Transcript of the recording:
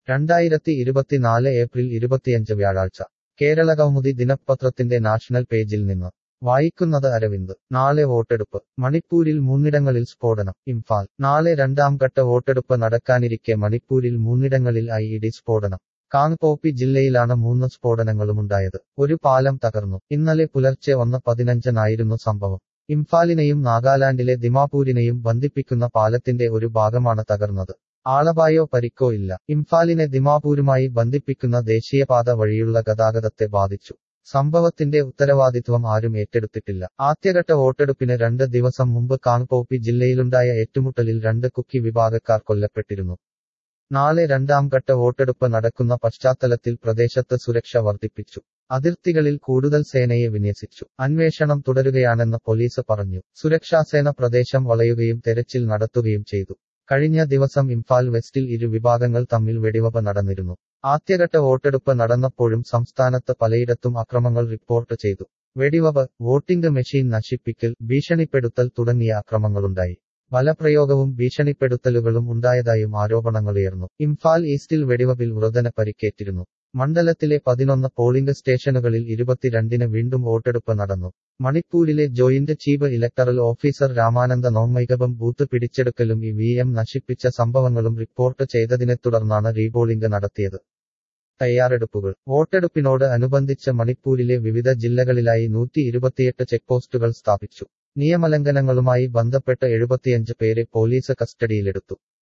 രണ്ടായിരത്തി ഇരുപത്തിനാല് ഏപ്രിൽ ഇരുപത്തിയഞ്ച് വ്യാഴാഴ്ച കേരള കൗമുദി ദിനപത്രത്തിന്റെ നാഷണൽ പേജിൽ നിന്ന് വായിക്കുന്നത് അരവിന്ദ് നാളെ വോട്ടെടുപ്പ് മണിപ്പൂരിൽ മൂന്നിടങ്ങളിൽ സ്ഫോടനം ഇംഫാൽ നാളെ രണ്ടാം ഘട്ട വോട്ടെടുപ്പ് നടക്കാനിരിക്കെ മണിപ്പൂരിൽ മൂന്നിടങ്ങളിൽ ഐ ഇ ഡി സ്ഫോടനം കാങ്പോപ്പി ജില്ലയിലാണ് മൂന്ന് സ്ഫോടനങ്ങളുമുണ്ടായത് ഒരു പാലം തകർന്നു ഇന്നലെ പുലർച്ചെ ഒന്ന് പതിനഞ്ചിനായിരുന്നു സംഭവം ഇംഫാലിനെയും നാഗാലാൻഡിലെ ദിമാപൂരിനെയും ബന്ധിപ്പിക്കുന്ന പാലത്തിന്റെ ഒരു ഭാഗമാണ് തകർന്നത് ആളപായോ പരിക്കോ ഇല്ല ഇംഫാലിനെ ദിമാപൂരുമായി ബന്ധിപ്പിക്കുന്ന ദേശീയപാത വഴിയുള്ള ഗതാഗതത്തെ ബാധിച്ചു സംഭവത്തിന്റെ ഉത്തരവാദിത്വം ആരും ഏറ്റെടുത്തിട്ടില്ല ആദ്യഘട്ട വോട്ടെടുപ്പിന് രണ്ട് ദിവസം മുമ്പ് കാങ്പോപ്പി ജില്ലയിലുണ്ടായ ഏറ്റുമുട്ടലിൽ രണ്ട് കുക്കി വിഭാഗക്കാർ കൊല്ലപ്പെട്ടിരുന്നു നാളെ രണ്ടാം ഘട്ട വോട്ടെടുപ്പ് നടക്കുന്ന പശ്ചാത്തലത്തിൽ പ്രദേശത്ത് സുരക്ഷ വർദ്ധിപ്പിച്ചു അതിർത്തികളിൽ കൂടുതൽ സേനയെ വിന്യസിച്ചു അന്വേഷണം തുടരുകയാണെന്ന് പോലീസ് പറഞ്ഞു സുരക്ഷാസേന പ്രദേശം വളയുകയും തെരച്ചിൽ നടത്തുകയും ചെയ്തു കഴിഞ്ഞ ദിവസം ഇംഫാൽ വെസ്റ്റിൽ ഇരു വിഭാഗങ്ങൾ തമ്മിൽ വെടിവെപ്പ് നടന്നിരുന്നു ആദ്യഘട്ട വോട്ടെടുപ്പ് നടന്നപ്പോഴും സംസ്ഥാനത്ത് പലയിടത്തും അക്രമങ്ങൾ റിപ്പോർട്ട് ചെയ്തു വെടിവെപ്പ് വോട്ടിംഗ് മെഷീൻ നശിപ്പിക്കൽ ഭീഷണിപ്പെടുത്തൽ തുടങ്ങിയ അക്രമങ്ങളുണ്ടായി ബലപ്രയോഗവും ഭീഷണിപ്പെടുത്തലുകളും ഉണ്ടായതായും ആരോപണങ്ങളുയർന്നു ഇംഫാൽ ഈസ്റ്റിൽ വെടിവെപ്പിൽ വൃതന് പരിക്കേറ്റിരുന്നു മണ്ഡലത്തിലെ പതിനൊന്ന് പോളിംഗ് സ്റ്റേഷനുകളിൽ ഇരുപത്തിരണ്ടിന് വീണ്ടും വോട്ടെടുപ്പ് നടന്നു മണിപ്പൂരിലെ joint chief electoral officer Ramananda Nongmeikapam booth പിടിച്ചെടുക്കലും ഇ വി എം നശിപ്പിച്ച സംഭവങ്ങളും റിപ്പോർട്ട് ചെയ്തതിനെ തുടർന്നാണ് റീപോളിംഗ് നടത്തിയത് തയ്യാറെടുപ്പുകൾ വോട്ടെടുപ്പിനോട് അനുബന്ധിച്ച് മണിപ്പൂരിലെ വിവിധ ജില്ലകളിലായി നൂറ്റി ഇരുപത്തിയെട്ട് ചെക്ക് പോസ്റ്റുകൾ സ്ഥാപിച്ചു നിയമലംഘനങ്ങളുമായി ബന്ധപ്പെട്ട് എഴുപത്തിയഞ്ച് പേരെ പോലീസ് കസ്റ്റഡിയിലെടുത്തു